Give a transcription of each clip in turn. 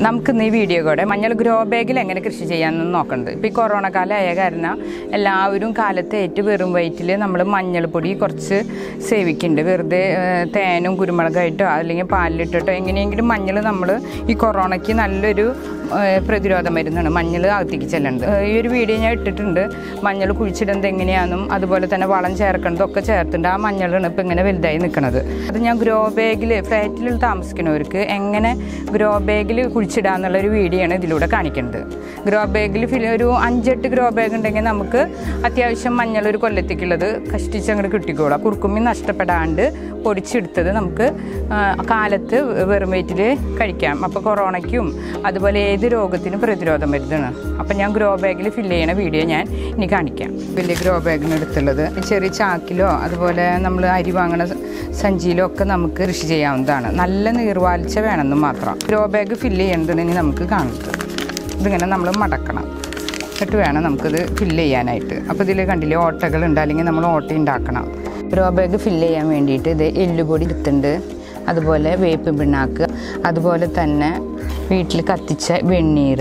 നമുക്ക് ഇന്ന് ഈ വീഡിയോ കൂടെ മഞ്ഞൾ ഗ്രോ ബാഗിൽ എങ്ങനെ കൃഷി ചെയ്യാമെന്ന് നോക്കണത് ഇപ്പോൾ ഈ കൊറോണ കാലം ആയ കാരണം എല്ലാവരും കാലത്ത് ഏറ്റവും വെറും വയറ്റിൽ നമ്മൾ മഞ്ഞൾപ്പൊടി കുറച്ച് സേവിക്കുന്നുണ്ട് വെറുതെ ഏഹ്, തേനും കുരുമുളകായിട്ടോ അല്ലെങ്കിൽ പാലിലിട്ടിട്ടോ എങ്ങനെയെങ്കിലും മഞ്ഞൾ നമ്മൾ ഈ കൊറോണയ്ക്ക് നല്ലൊരു ഏഹ്, പ്രതിരോധ മരുന്നാണ് മഞ്ഞൾ അകത്തേക്ക് ചെല്ലുന്നത് ഏഹ്, ഈ ഒരു വീഡിയോ ഞാൻ ഇട്ടിട്ടുണ്ട് മഞ്ഞൾ കുഴിച്ചിടുന്നത് എങ്ങനെയാണെന്നും അതുപോലെ തന്നെ വളം ചേർക്കുന്നതും ഒക്കെ ചേർത്തിട്ടുണ്ട് ആ മഞ്ഞളാണ് ഇപ്പം ഇങ്ങനെ വലുതായി നിൽക്കുന്നത് അത് ഞാൻ ഗ്രോ ബാഗിൽ ഫ്ലാറ്റിൽ താമസിക്കുന്നവർക്ക് എങ്ങനെ ഗ്രോ ബാഗിൽ കുഴിച്ചിടാന്നുള്ളൊരു വീഡിയോ ആണ് ഇതിലൂടെ കാണിക്കുന്നത് ഗ്രോ ബാഗിൽ ഫിൽ ഒരു അഞ്ചെട്ട് ഗ്രോ ബാഗ് ഉണ്ടെങ്കിൽ നമുക്ക് അത്യാവശ്യം മഞ്ഞൾ ഒരു കൊല്ലത്തേക്കുള്ളത് കഷ്ടിച്ച് അങ്ങോട്ട് കിട്ടിക്കോളാം കുറുക്കുമ്മി നഷ്ടപ്പെടാണ്ട് പൊടിച്ചെടുത്തത് നമുക്ക് ആ, കാലത്ത് വെറും വയറ്റിൽ കഴിക്കാം അപ്പോൾ കൊറോണയ്ക്കും അതുപോലെ ഏത് രോഗത്തിനും പ്രതിരോധം മരുന്നാണ് അപ്പം ഞാൻ ഗ്രോ ബാഗിൽ ഫില്ല് ചെയ്യണ വീഡിയോ ഞാൻ ഇനി കാണിക്കാം വലിയ ഗ്രോ ബാഗിന് എടുത്തുള്ളത് ചെറിയ ചാക്കിലോ അതുപോലെ നമ്മൾ അരി വാങ്ങണ സഞ്ചിയിലോ ഒക്കെ നമുക്ക് കൃഷി ചെയ്യാവുന്നതാണ് നല്ല നീർവാഴ്ച വേണമെന്ന് മാത്രം ഗ്രോ ബാഗ് ഫില്ല് ചെയ്യണമെന്നുണ്ടെങ്കിൽ നമുക്ക് കാണുന്നത് ഇതിങ്ങനെ നമ്മൾ മടക്കണം എന്നിട്ട് വേണം നമുക്കിത് ഫില്ല് ചെയ്യാനായിട്ട് അപ്പോൾ ഇതിൽ കണ്ടില്ലേ ഓട്ടകളുണ്ട് അല്ലെങ്കിൽ നമ്മൾ ഓട്ട ഉണ്ടാക്കണം ഗ്രോ ബാഗ് ഫില്ല് ചെയ്യാൻ വേണ്ടിയിട്ട് ഇത് എല്ലുപൊടി എടുത്തുണ്ട് അതുപോലെ വേപ്പ് പിണ്ണാക്ക് അതുപോലെ തന്നെ വീട്ടിൽ കത്തിച്ച വെണ്ണീർ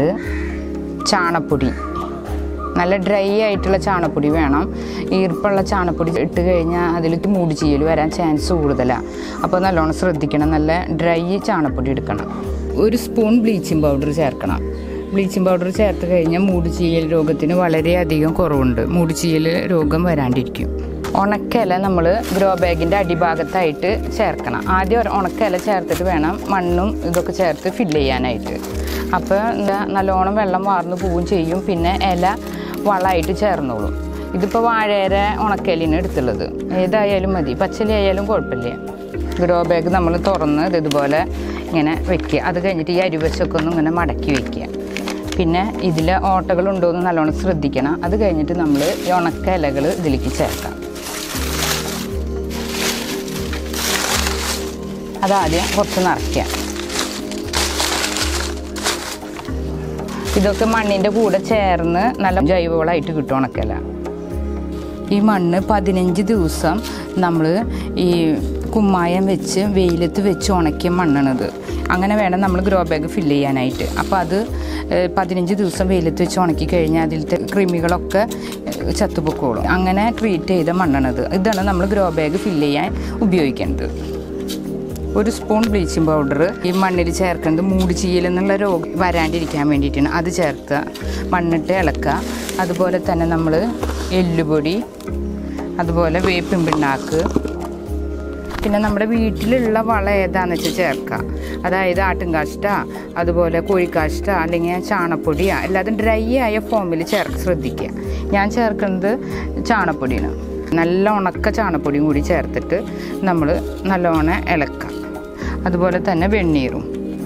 ചാണപ്പൊടി നല്ല ഡ്രൈ ആയിട്ടുള്ള ചാണപ്പൊടി വേണം ഈർപ്പുള്ള ചാണപ്പൊടി ഇട്ട് കഴിഞ്ഞാൽ അതിലേക്ക് മൂടി ചെയ്യൽ വരാൻ ചാൻസ് കൂടുതലാണ് അപ്പോൾ നല്ലോണം ശ്രദ്ധിക്കണം നല്ല ഡ്രൈ ചാണപ്പൊടി എടുക്കണം ഒരു സ്പൂൺ ബ്ലീച്ചിങ് പൗഡർ ചേർക്കണം ബ്ലീച്ചിങ് പൗഡർ ചേർത്ത് കഴിഞ്ഞാൽ മൂടി ചെയ്യൽ രോഗത്തിന് വളരെയധികം കുറവുണ്ട് മൂടി ചെയ്യൽ രോഗം വരാണ്ടിരിക്കും ഉണക്കയില നമ്മൾ ഗ്രോ ബാഗിൻ്റെ അടിഭാഗത്തായിട്ട് ചേർക്കണം ആദ്യം ഒരു ഉണക്കയില ചേർത്തിട്ട് വേണം മണ്ണും ഇതൊക്കെ ചേർത്ത് ഫില്ല് ചെയ്യാനായിട്ട് അപ്പോൾ എന്താ നല്ലോണം വെള്ളം വാർന്നു പോവുകയും ചെയ്യും പിന്നെ ഇല വളമായിട്ട് ചേർന്നോളും ഇതിപ്പോൾ വാഴേര ഉണക്കയിലിന് എടുത്തുള്ളത് ഏതായാലും മതി പച്ചലി ആയാലും കുഴപ്പമില്ല ഗ്രോ ബാഗ് നമ്മൾ തുറന്ന് ഇത് ഇതുപോലെ ഇങ്ങനെ വെക്കുക അത് കഴിഞ്ഞിട്ട് ഈ അരിവശമൊക്കെ ഒന്ന് ഇങ്ങനെ മടക്കി വെക്കുക പിന്നെ ഇതിൽ ഓട്ടകളുണ്ടോ എന്ന് നല്ലോണം ശ്രദ്ധിക്കണം അത് കഴിഞ്ഞിട്ട് നമ്മൾ ഈ ഉണക്ക ഇലകൾ ഇതിലേക്ക് ചേർക്കാം അതാദ്യം കുറച്ച് നിറയ്ക്കുക ഇതൊക്കെ മണ്ണിൻ്റെ കൂടെ ചേർന്ന് നല്ല ജൈവവളമായിട്ട് കിട്ടും ഉണക്കല ഈ മണ്ണ് പതിനഞ്ച് ദിവസം നമ്മൾ ഈ കുമ്മായം വെച്ച് വെയിലത്ത് വെച്ച് ഉണക്കിയ മണ്ണാണിത് അങ്ങനെ വേണം നമ്മൾ ഗ്രോ ബാഗ് ഫില്ല് ചെയ്യാനായിട്ട് അപ്പോൾ അത് ഏഹ്, പതിനഞ്ച് ദിവസം വെയിലത്ത് വെച്ച് ഉണക്കി കഴിഞ്ഞാൽ അതിലത്തെ കൃമികളൊക്കെ ഏഹ്, ചത്തുപൊക്കോളും അങ്ങനെ ട്രീറ്റ് ചെയ്ത മണ്ണാണിത് ഇതാണ് നമ്മൾ ഗ്രോ ബാഗ് ഫില്ല് ചെയ്യാൻ ഉപയോഗിക്കേണ്ടത് ഒരു സ്പൂൺ ബ്ലീച്ചിങ് പൗഡർ ഈ മണ്ണിൽ ചേർക്കുന്നത് മൂടി ചീയൽ എന്നുള്ള രോഗം വരാണ്ടിരിക്കാൻ വേണ്ടിയിട്ടാണ് അത് ചേർക്കുക മണ്ണിട്ട് ഇളക്കുക അതുപോലെ തന്നെ നമ്മൾ എല്ലുപൊടി അതുപോലെ വേപ്പിൻ പിണ്ണാക്ക് പിന്നെ നമ്മുടെ വീട്ടിലുള്ള വളം ഏതാണെന്ന് വെച്ചാൽ ചേർക്കുക അതായത് ആട്ടുംകാഷ്ട അതുപോലെ കോഴിക്കാഷ്ട അല്ലെങ്കിൽ ചാണപ്പൊടിയാ എല്ലാതും ഡ്രൈ ആയ ഫോമിൽ ചേർത്ത് ശ്രദ്ധിക്കുക ഞാൻ ചേർക്കുന്നത് ചാണപ്പൊടിയാണ് നല്ല ഉണക്ക ചാണപ്പൊടിയും കൂടി ചേർത്തിട്ട് നമ്മൾ നല്ലോണം ഇളക്കുക അതുപോലെ തന്നെ വെണ്ണീറും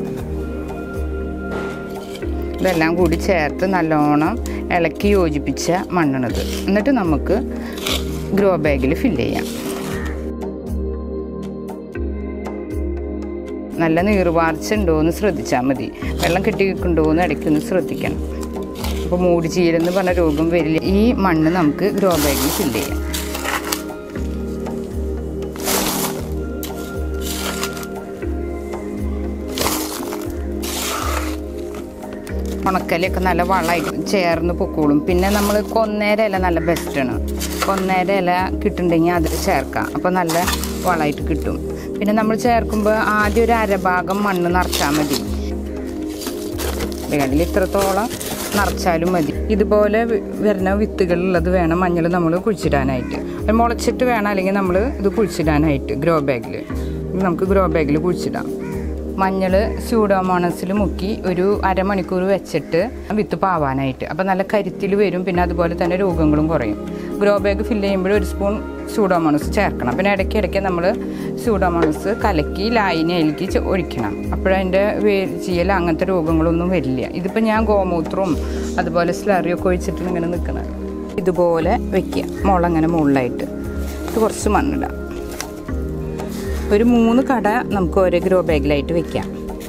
ഇതെല്ലാം കൂടി ചേർത്ത് നല്ലോണം ഇളക്കി യോജിപ്പിച്ച മണ്ണാണിത് എന്നിട്ട് നമുക്ക് ഗ്രോ ബാഗിൽ ഫില്ല് ചെയ്യാം നല്ല നീർവാർച്ച ഉണ്ടോ എന്ന് ശ്രദ്ധിച്ചാൽ മതി വെള്ളം കെട്ടിക്കുണ്ടോ എന്ന് ഇടയ്ക്കൊന്ന് ശ്രദ്ധിക്കണം അപ്പോൾ മൂടി ചീരെന്ന് പറഞ്ഞ രോഗം വരില്ല ഈ മണ്ണ് നമുക്ക് ഗ്രോ ബാഗിൽ ഫില്ല് ചെയ്യാം ഉണക്കലൊക്കെ നല്ല വളമായിട്ട് ചേർന്ന് പൊക്കോളും പിന്നെ നമ്മൾ കൊന്നേര ഇല നല്ല ബെസ്റ്റാണ് കൊന്നേര ഇല കിട്ടുന്നുണ്ടെങ്കിൽ അത് ചേർക്കാം അപ്പോൾ നല്ല വളമായിട്ട് കിട്ടും പിന്നെ നമ്മൾ ചേർക്കുമ്പോൾ ആദ്യം ഒരു അരഭാഗം മണ്ണ് നിറച്ചാൽ മതി വേണ്ടിൽ ഇത്രത്തോളം നിറച്ചാലും മതി ഇതുപോലെ വി- വരുന്ന വിത്തുകളുള്ളത് വേണം മഞ്ഞൾ നമ്മൾ കുഴിച്ചിടാനായിട്ട് അത് മുളച്ചിട്ട് വേണം അല്ലെങ്കിൽ നമ്മൾ ഇത് കുഴിച്ചിടാനായിട്ട് ഗ്രോ ബാഗിൽ നമുക്ക് ഗ്രോ ബാഗിൽ കുഴിച്ചിടാം മഞ്ഞൾ സ്യൂഡോമോണസിൽ മുക്കി ഒരു അരമണിക്കൂർ വെച്ചിട്ട് വിത്ത് പാവാനായിട്ട് അപ്പോൾ നല്ല കരുത്തിൽ വരും പിന്നെ അതുപോലെ തന്നെ രോഗങ്ങളും കുറയും ഗ്രോ ബാഗ് ഫില്ല് ചെയ്യുമ്പോൾ ഒരു സ്പൂൺ സ്യൂഡോമോണസ് ചേർക്കണം പിന്നെ ഇടയ്ക്ക് ഇടയ്ക്ക് നമ്മൾ സ്യൂഡോമോണസ് കലക്കി ലായിനയിലേക്ക് ചെ- ഒഴിക്കണം അപ്പോഴതിൻ്റെ ചെയ്യൽ അങ്ങനത്തെ രോഗങ്ങളൊന്നും വരില്ല ഇതിപ്പോൾ ഞാൻ ഗോമൂത്രവും അതുപോലെ സ്ലറിയൊക്കെ ഒഴിച്ചിട്ട് ഇങ്ങനെ നിൽക്കണം ഇതുപോലെ വെക്കുക മുളങ്ങനെ മുകളിലായിട്ട് ഇത് കുറച്ച് മണ്ണിടാം ഒരു മൂന്ന് കട നമുക്ക് ഓരോ ഗ്രോ ബാഗിലായിട്ട് വെക്കാം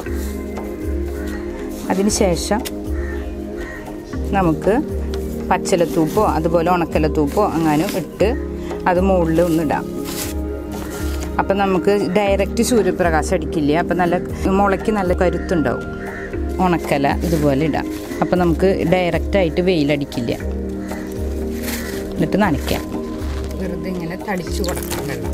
അതിനുശേഷം നമുക്ക് പച്ചിലത്തൂപ്പോ അതുപോലെ ഉണക്കലത്തൂപ്പോ അങ്ങനെ ഇട്ട് അത് മുകളിൽ ഒന്നിടാം അപ്പം നമുക്ക് ഡയറക്റ്റ് സൂര്യപ്രകാശം അടിക്കില്ല അപ്പം നല്ല മുളയ്ക്ക് നല്ല കരുത്തുണ്ടാവും ഉണക്കല ഇതുപോലെ ഇടാം അപ്പോൾ നമുക്ക് ഡയറക്റ്റായിട്ട് വെയിലടിക്കില്ല എന്നിട്ട് നനയ്ക്കാം വെറുതെ ഇങ്ങനെ തടിച്ചു കൊടുക്കാം വെള്ളം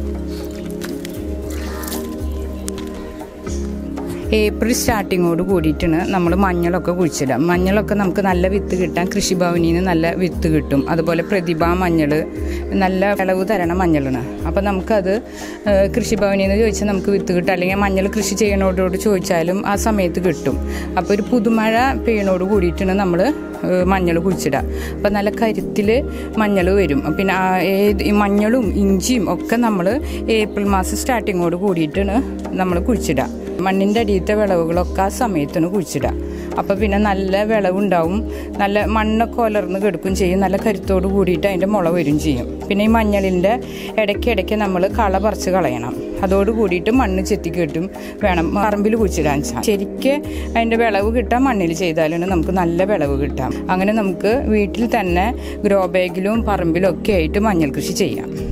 ഏപ്രിൽ സ്റ്റാർട്ടിങ്ങോട് കൂടിയിട്ടാണ് നമ്മൾ മഞ്ഞളൊക്കെ കുഴിച്ചിടുക മഞ്ഞളൊക്കെ നമുക്ക് നല്ല വിത്ത് കിട്ടാൻ കൃഷിഭവനിൽ നിന്ന് നല്ല വിത്ത് കിട്ടും അതുപോലെ പ്രതിഭ മഞ്ഞൾ നല്ല വിളവ് തരണ മഞ്ഞളാണ് അപ്പോൾ നമുക്കത് ഏഹ്, കൃഷിഭവനിൽ നിന്ന് ചോദിച്ചാൽ നമുക്ക് വിത്ത് കിട്ടും അല്ലെങ്കിൽ മഞ്ഞൾ കൃഷി ചെയ്യണോടോട് ചോദിച്ചാലും ആ സമയത്ത് കിട്ടും അപ്പോൾ ഒരു പുതുമഴ പെയ്യണോട് കൂടിയിട്ടാണ് നമ്മൾ മഞ്ഞൾ കുഴിച്ചിടുക അപ്പോൾ നല്ല കരുത്തിൽ മഞ്ഞൾ വരും പിന്നെ ആ ഏത് ഈ മഞ്ഞളും ഇഞ്ചിയും ഒക്കെ നമ്മൾ ഏപ്രിൽ മാസം സ്റ്റാർട്ടിങ്ങോട് കൂടിയിട്ടാണ് നമ്മൾ കുഴിച്ചിടുക മണ്ണിൻ്റെ അടിയത്തെ വിളവുകളൊക്കെ ആ സമയത്താണ് കുഴിച്ചിടുക അപ്പോൾ പിന്നെ നല്ല വിളവുണ്ടാവും നല്ല മണ്ണൊക്കെ ഒലർന്ന് കിടക്കും ചെയ്യും നല്ല കരുത്തോട് കൂടിയിട്ട് അതിൻ്റെ മുള വരും ചെയ്യും പിന്നെ ഈ മഞ്ഞളിൻ്റെ ഇടയ്ക്കിടയ്ക്ക് നമ്മൾ കള പറിച്ച് കളയണം അതോട് കൂടിയിട്ട് മണ്ണ് ചെത്തി കെട്ടും വേണം പറമ്പിൽ കുഴിച്ചിടാൻ വെച്ചാൽ ശരിക്ക് അതിൻ്റെ വിളവ് കിട്ടാൻ മണ്ണിൽ ചെയ്താലാണ് നമുക്ക് നല്ല വിളവ് കിട്ടാം അങ്ങനെ നമുക്ക് വീട്ടിൽ തന്നെ ഗ്രോ ബാഗിലും പറമ്പിലും ഒക്കെ ആയിട്ട് മഞ്ഞൾ കൃഷി ചെയ്യാം